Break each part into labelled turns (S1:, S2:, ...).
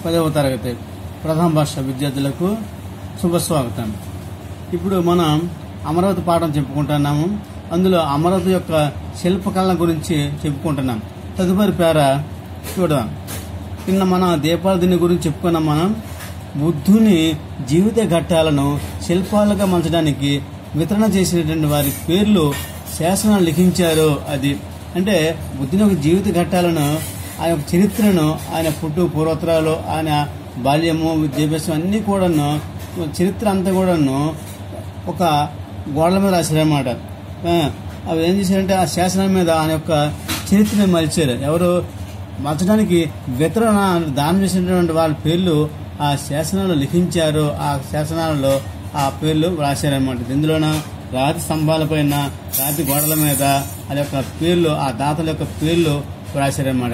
S1: పదవ తరగతి ప్రథమ భాష విద్యార్థులకు శుభస్వాగతం ఇప్పుడు మనం అమరావతి పాఠం చెప్పుకుంటున్నాము అందులో అమరావతి యొక్క శిల్పకళ గురించి చెప్పుకుంటున్నాం తదుపరి పేర చూడదాం నిన్న మన దీపావళి గురించి చెప్పుకున్నాం మనం బుద్ధుని జీవిత ఘట్టాలను శిల్పాలుగా మలచడానికి వితరణ చేసినటువంటి వారి పేర్లు శాసనాలు లిఖించారు అది అంటే బుద్ధుని యొక్క జీవిత ఘట్టాలను ఆయన యొక్క చరిత్రను ఆయన పుట్టు పూర్వోత్తరాలు ఆయన బాల్యము విద్యాభ్యాసం అన్నీ కూడాను చరిత్ర అంతా కూడాను ఒక గోడల మీద రాశారన్నమాట ఆ, అవి ఏం చేశారంటే ఆ శాసనం మీద ఆయన యొక్క చరిత్రను మలిచారు ఎవరు మలచడానికి వితరణ దానం చేసినటువంటి వాళ్ళ పేర్లు ఆ శాసనాలు లిఖించారు ఆ శాసనాలలో ఆ పేర్లు రాశారనమాట ఇందులోన రాతి స్తంభాలపైన రాతి గోడల మీద ఆ యొక్క పేర్లు ఆ దాతల యొక్క పేర్లు రాశారనమాట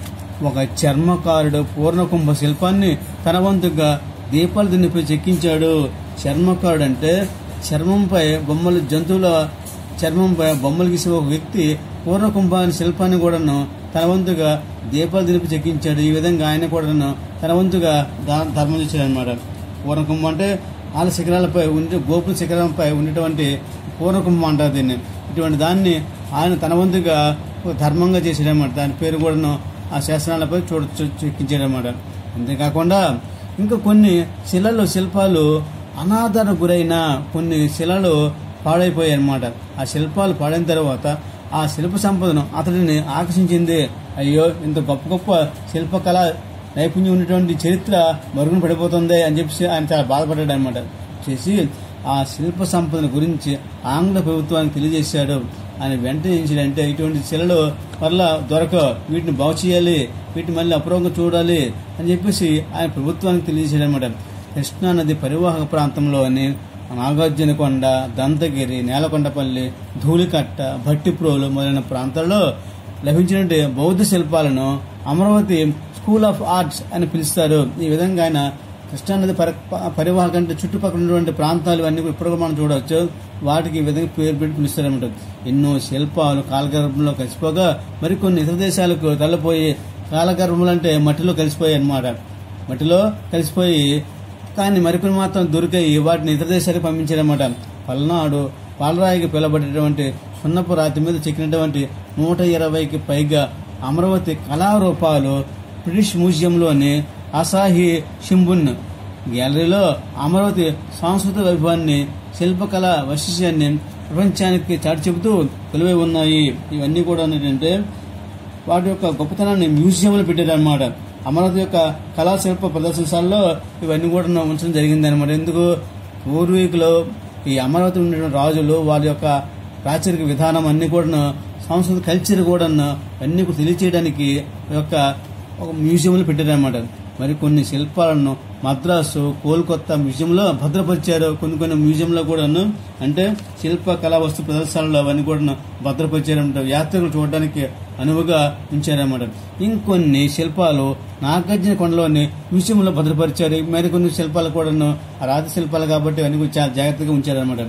S1: ఒక చర్మకారుడు పూర్ణకుంభ శిల్పాన్ని తన వంతుగా దీపాలు దిన్నిపై చెక్కించాడు చర్మకారుడు అంటే చర్మంపై బొమ్మలు జంతువుల చర్మంపై బొమ్మలు గీసే ఒక వ్యక్తి పూర్ణకుంభాన్ని శిల్పాన్ని కూడాను తన వంతుగా దీపాలు దినిపి చెక్కించాడు ఈ విధంగా ఆయన కూడాను తన వంతుగా దా- ధర్మం చేశాడు అనమాట పూర్ణకుంభం అంటే ఆల శిఖరాలపై ఉండే గోపుల శిఖరంపై ఉండేటువంటి పూర్ణకుంభం అంటారు దీన్ని ఇటువంటి దాన్ని ఆయన తన వంతుగా ఒక ధర్మంగా చేసాడనమాట దాని పేరు కూడాను ఆ శాసనాలపై చూడ చూ- చెక్కించాడనమాట అంతేకాకుండా ఇంకా కొన్ని శిలలు శిల్పాలు అనాదరణ గురైన కొన్ని శిలలు పాడైపోయాయి అన్నమాట ఆ శిల్పాలు పాడైన తర్వాత ఆ శిల్ప సంపదను అతడిని ఆకర్షించింది అయ్యో ఇంత గొప్ప గొప్ప శిల్పకళ నైపుణ్యం ఉన్నటువంటి చరిత్ర మరుగున పడిపోతుంది అని చెప్పి ఆయన చాలా బాధపడ్డాడు అనమాట చేసి ఆ శిల్ప సంపదన గురించి ఆంగ్ల ప్రభుత్వానికి తెలియజేశాడు ఆయన వెంటనే ఏం చేయాలంటే ఇటువంటి శిలలు వల్ల దొరక వీటిని బాగు చేయాలి వీటిని మళ్ళీ అపురూపంగా చూడాలి అని చెప్పేసి ఆయన ప్రభుత్వానికి తెలియజేశాడు అనమాట కృష్ణా నది పరివాహక ప్రాంతంలోని నాగార్జునకొండ దంతగిరి నేలకొండపల్లి ధూళికట్ట భట్టిప్రోలు మొదలైన ప్రాంతాల్లో లభించినటువంటి బౌద్ధ శిల్పాలను అమరావతి స్కూల్ ఆఫ్ ఆర్ట్స్ అని పిలుస్తారు ఈ విధంగా ఆయన కృష్ణానది పరి పరివాహక అంటే చుట్టుపక్కల ఉన్నటువంటి ప్రాంతాలు ఇవన్నీ కూడా ఇప్పుడు కూడా మనం చూడవచ్చు వాటికి ఈ విధంగా పేరు పెట్టి పిలుస్తారన్నమాట ఎన్నో శిల్పాలు కాలగర్భంలో కలిసిపోగా మరికొన్ని ఇతర దేశాలకు తరలిపోయి కాలగర్భములు అంటే మట్టిలో కలిసిపోయాయి అన్నమాట మట్టిలో కలిసిపోయి కానీ మరికొన్ని మాత్రం దొరికాయి వాటిని ఇతర దేశాలకు పంపించారన్నమాట పల్నాడు పాలరాయికి పిలబడేటువంటి సున్నపు రాతి మీద చెక్కినటువంటి నూట ఇరవైకి పైగా అమరావతి కళారూపాలు బ్రిటిష్ మ్యూజియంలోని అసాహి షింబున్ గ్యాలరీలో అమరావతి సాంస్కృతిక వైభవాన్ని శిల్పకళ వైశిష్యాన్ని ప్రపంచానికి చాటి చెబుతూ కొలువై ఉన్నాయి ఇవన్నీ కూడా ఏంటంటే వాటి యొక్క గొప్పతనాన్ని మ్యూజియంలో పెట్టారన్నమాట అమరావతి యొక్క కళాశిల్ప ప్రదర్శనశాలలో ఇవన్నీ కూడా ఉంచడం జరిగింది అనమాట ఎందుకు పూర్వీకులు ఈ అమరావతి ఉండే రాజులు వాళ్ళ యొక్క ప్రాచరిక విధానం అన్ని కూడా సంస్కృతి కల్చర్ కూడా అన్ని కూడా తెలియచేయడానికి ఈ యొక్క ఒక మ్యూజియంలో పెట్టారన్నమాట మరి కొన్ని శిల్పాలను మద్రాసు కోల్కత్తా మ్యూజియంలో భద్రపరిచారు కొన్ని కొన్ని మ్యూజియంలో కూడాను అంటే శిల్ప కళా వస్తు ప్రదర్శనలు అవన్నీ కూడా భద్రపరిచారన్నమాట యాత్రికులు చూడడానికి అనువుగా ఉంచారన్నమాట ఇంకొన్ని శిల్పాలు నాగార్జున కొండలోని మ్యూజియంలో భద్రపరిచారు మరికొన్ని శిల్పాలు కూడాను ఆ రాతి శిల్పాలు కాబట్టి అవన్నీ కూడా చాలా జాగ్రత్తగా ఉంచారన్నమాట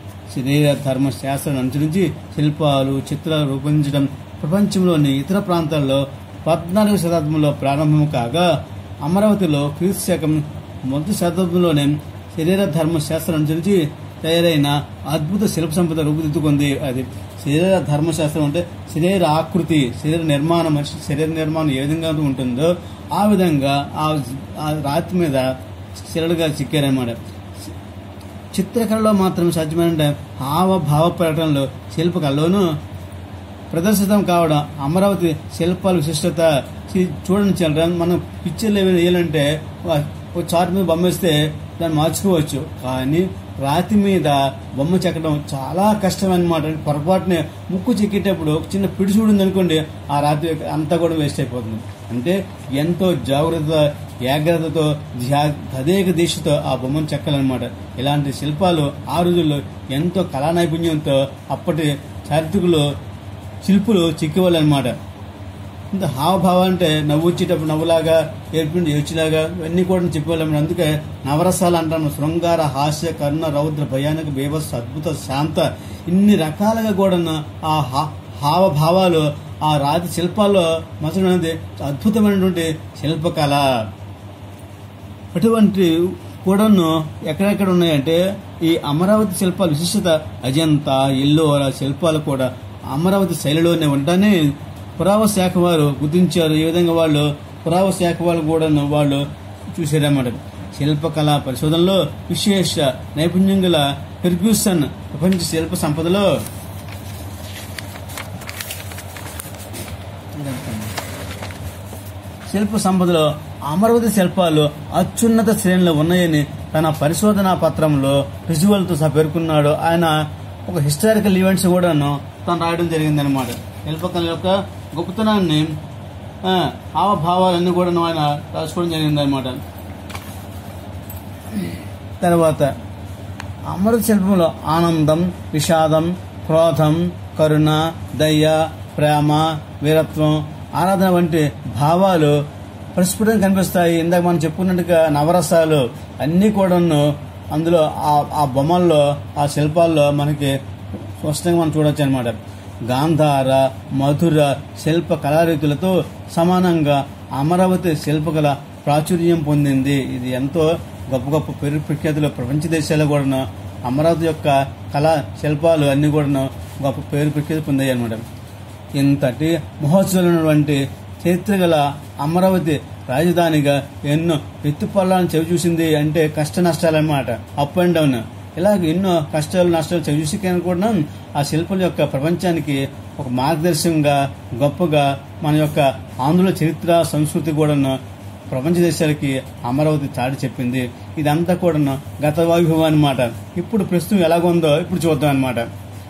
S1: శరీర ధర్మ శాస్త్రాన్ని అనుసరించి శిల్పాలు చిత్రాలు రూపొందించడం ప్రపంచంలోని ఇతర ప్రాంతాల్లో పద్నాలుగు శతాబ్దంలో ప్రారంభం కాగా అమరావతిలో క్రీస్తు శకం మొదటి శతాబ్దంలోనే శరీర ధర్మ శాస్త్రం అనుసరించి తయారైన అద్భుత శిల్ప సంపద రూపుదిద్దుకుంది అది శరీర ధర్మశాస్త్రం అంటే శరీర ఆకృతి శరీర నిర్మాణం మనిషి శరీర నిర్మాణం ఏ విధంగా ఉంటుందో ఆ విధంగా ఆ ఆ రాతి మీద శిలలుగా చిక్కారన్నమాట చిత్రకళలో మాత్రం సాధ్యమైన హావభావ ప్రకటనలు శిల్పకళలోనూ ప్రదర్శితం కావడం అమరావతి శిల్పాల విశిష్టత చీ- చూడండి చిల్డ్రన్ మనం పిక్చర్లు ఏమైనా వేయాలంటే ఒక- ఒక చార్ట్ మీద బొమ్మ వేస్తే దాన్ని మార్చుకోవచ్చు కానీ రాతి మీద బొమ్మ చెక్కడం చాలా కష్టం అనమాట పొరపాటునే ముక్కు చెక్కేటప్పుడు ఒక చిన్న పిడిచి ఉంది అనుకోండి ఆ రాతి అంతా కూడా వేస్ట్ అయిపోతుంది అంటే ఎంతో జాగ్రత్త ఏకాగ్రతతో ధ్యా- తదేక దీక్షతో ఆ బొమ్మను చెక్కాలన్నమాట ఇలాంటి శిల్పాలు ఆ రోజుల్లో ఎంతో కళా నైపుణ్యంతో అప్పటి చారిత్రకులు శిల్పులు చెక్కేవాళ్ళు అనమాట ఇంత హావభావం అంటే నవ్వు వచ్చేటప్పుడు నవ్వులాగా ఏడ్పిండి ఏడ్చిలాగా ఇవన్నీ కూడా చెప్పేవాళ్ళం అందుకే నవరసాలు అంటాము శృంగార హాస్య కరుణ రౌద్ర భయానక బేభత్స అద్భుత శాంత ఇన్ని రకాలుగా కూడా ఆ హా- హావభావాలు ఆ రాతి శిల్పాల్లో మసడం అనేది అద్భుతమైనటువంటి శిల్పకళ అటువంటి కూడాను ఎక్కడెక్కడ ఉన్నాయంటే ఈ అమరావతి శిల్పాల విశిష్టత అజంతా ఎల్లోర శిల్పాలు కూడా అమరావతి శైలిలోనే ఉంటానే పురావ శాఖ వారు గుర్తించారు ఈ విధంగా వాళ్ళు పురావ శాఖ వాళ్ళు కూడా వాళ్ళు చూశారన్నమాట శిల్పకళా పరిశోధనలో విశేష నైపుణ్యం గల ఫెర్గ్యూసన్ ప్రపంచ శిల్ప సంపదలో శిల్ప సంపదలో అమరావతి శిల్పాలు అత్యున్నత శ్రేణిలో ఉన్నాయని తన పరిశోధనా పత్రంలో రుజువులతో సహా పేర్కొన్నాడు ఆయన ఒక హిస్టారికల్ ఈవెంట్స్ కూడాను తను రాయడం జరిగిందనమాట శిల్పకళ యొక్క గొప్పతనాన్ని ఆ, హావభావాలన్నీ కూడా ఆయన రాసుకోవడం జరిగిందనమాట తర్వాత అమృత శిల్పంలో ఆనందం విషాదం క్రోధం కరుణ దయ ప్రేమ వీరత్వం ఆరాధన వంటి భావాలు ప్రస్ఫుటంగా కనిపిస్తాయి ఇందాక మనం చెప్పుకున్నట్టుగా నవరసాలు అన్నీ కూడాను అందులో ఆ ఆ బొమ్మల్లో ఆ శిల్పాల్లో మనకి స్పష్టంగా మనం చూడొచ్చు అనమాట గాంధార మధుర శిల్ప కళారీతులతో సమానంగా అమరావతి శిల్పకళ ప్రాచుర్యం పొందింది ఇది ఎంతో గొప్ప గొప్ప పేరు ప్రఖ్యాతులు ప్రపంచ దేశాల్లో కూడా అమరావతి యొక్క కళా శిల్పాలు అన్ని కూడా గొప్ప పేరు ప్రఖ్యాతి పొందాయి అనమాట ఇంతటి మహోత్సవాలు ఉన్నటువంటి చరిత్ర గల అమరావతి రాజధానిగా ఎన్నో ఎత్తుపల్లాలను చవి చూసింది అంటే కష్ట నష్టాలు అన్నమాట అప్ అండ్ డౌన్ ఇలాగ ఎన్నో కష్టాలు నష్టాలు చవి చూసి కానీ కూడా ఆ శిల్పం యొక్క ప్రపంచానికి ఒక మార్గదర్శకంగా గొప్పగా మన యొక్క ఆంధ్రుల చరిత్ర సంస్కృతి కూడా ప్రపంచ దేశాలకి అమరావతి చాటి చెప్పింది ఇదంతా కూడా గత వైభవం అనమాట ఇప్పుడు ప్రస్తుతం ఎలాగుందో ఇప్పుడు చూద్దాం అనమాట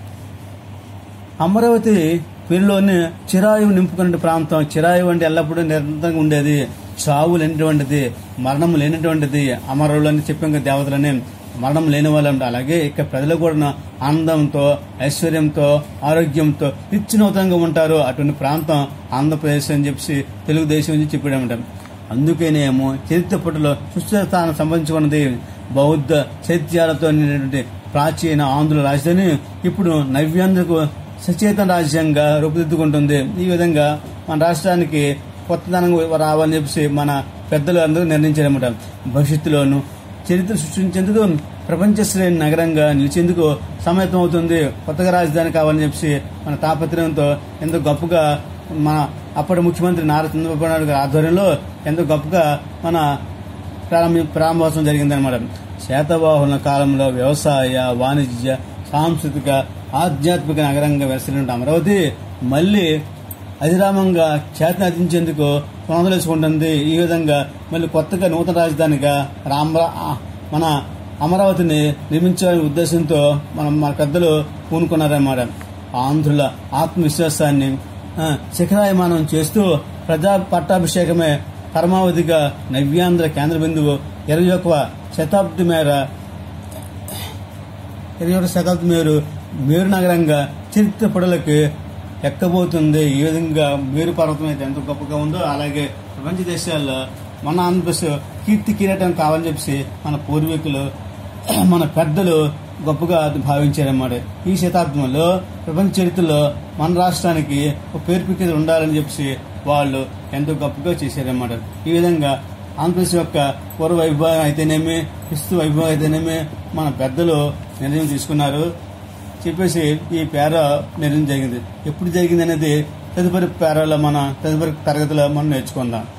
S1: అమరావతి పేరులోనే చిరాయువు నింపుకునే ప్రాంతం చిరాయువు అంటే ఎల్లప్పుడూ నిరంతరంగా ఉండేది చావు లేనటువంటిది మరణం లేనటువంటిది అమరులు అని చెప్పాం కదా దేవతలని మరణం లేని వాళ్ళు అంటే అలాగే ఇక్కడ ప్రజలు కూడా ఆనందంతో ఐశ్వర్యంతో ఆరోగ్యంతో నిత్యనూతనంగా ఉంటారు అటువంటి ప్రాంతం ఆంధ్రప్రదేశ్ అని చెప్పి తెలుగుదేశం నుంచి చెప్పాడమంట అందుకేనేమో చరిత్ర పుటలో సుస్థిరతానికి సంబంధించుకున్నది బౌద్ధ చైత్యాలతో నిండినటువంటి ప్రాచీన ఆంధ్ర రాజధాని ఇప్పుడు నవ్యాంధ్రకు సచేతన రాజ్యంగా రూపుదిద్దుకుంటుంది ఈ విధంగా మన రాష్ట్రానికి కొత్తదనం రావాలని చెప్పి మన పెద్దలు అందరూ నిర్ణయించారన్నమాట భవిష్యత్తులోను చరిత్ర సృష్టించేందుకు ప్రపంచ శ్రేణి నగరంగా నిలిచేందుకు సమాయత్తం అవుతుంది కొత్తగా రాజధాని కావాలని చెప్పి మన తాపత్రయంతో ఎంతో గొప్పగా మన అప్పటి ముఖ్యమంత్రి నారా చంద్రబాబు నాయుడు గారి ఆధ్వర్యంలో ఎంతో గొప్పగా మన ప్రారంభ ప్రారంభోత్సవం జరిగిందనమాట శాతవాహనుల కాలంలో వ్యవసాయ వాణిజ్య సాంస్కృతిక ఆధ్యాత్మిక నగరంగా వెలసినటువంటి అమరావతి మళ్ళీ అధిరామంగా ఖ్యాతిని అర్జించేందుకు పునరులేసుకుంటుంది ఈ విధంగా మళ్ళీ కొత్తగా నూతన రాజధానిగా రామ మన అమరావతిని నిర్మించాలనే ఉద్దేశంతో మనం మన పెద్దలు పూనుకున్నారన్నమాట ఆంధ్రుల ఆత్మవిశ్వాసాన్ని ఆ, శిఖరాయమానం చేస్తూ ప్రజా పట్టాభిషేకమే పరమావధిగా నవ్యాంధ్ర కేంద్ర బిందువు ఇరవై ఒకవ శతాబ్ది మేర ఇరవై ఒకటి శతాబ్ది మేరు మేరు నగరంగా చరిత్ర పొడలకి ఎక్కబోతుంది ఈ విధంగా మేరు పర్వతం అయితే ఎంత గొప్పగా ఉందో అలాగే ప్రపంచ దేశాల్లో మన ఆంధ్రప్రదేశ్ కీర్తి కిరీటం కావాలని చెప్పి మన పూర్వీకులు మన పెద్దలు గొప్పగా భావించారన్నమాట ఈ శతాబ్దంలో ప్రపంచ చరిత్రలో మన రాష్ట్రానికి ఒక పేరు పిక్కిది ఉండాలని చెప్పి వాళ్ళు ఎంతో గొప్పగా చేశారన్నమాట ఈ విధంగా ఆంధ్రప్రదేశ్ యొక్క పూర్వ వైభవం అయితేనేమి క్రిస్తు వైభవం అయితేనేమి మన పెద్దలు నిర్ణయం తీసుకున్నారు చెప్పేసి ఈ పేర నిర్ణయం జరిగింది ఎప్పుడు జరిగింది అనేది తదుపరి పేరాలో మన తదుపరి తరగతిలో మనం నేర్చుకుందాం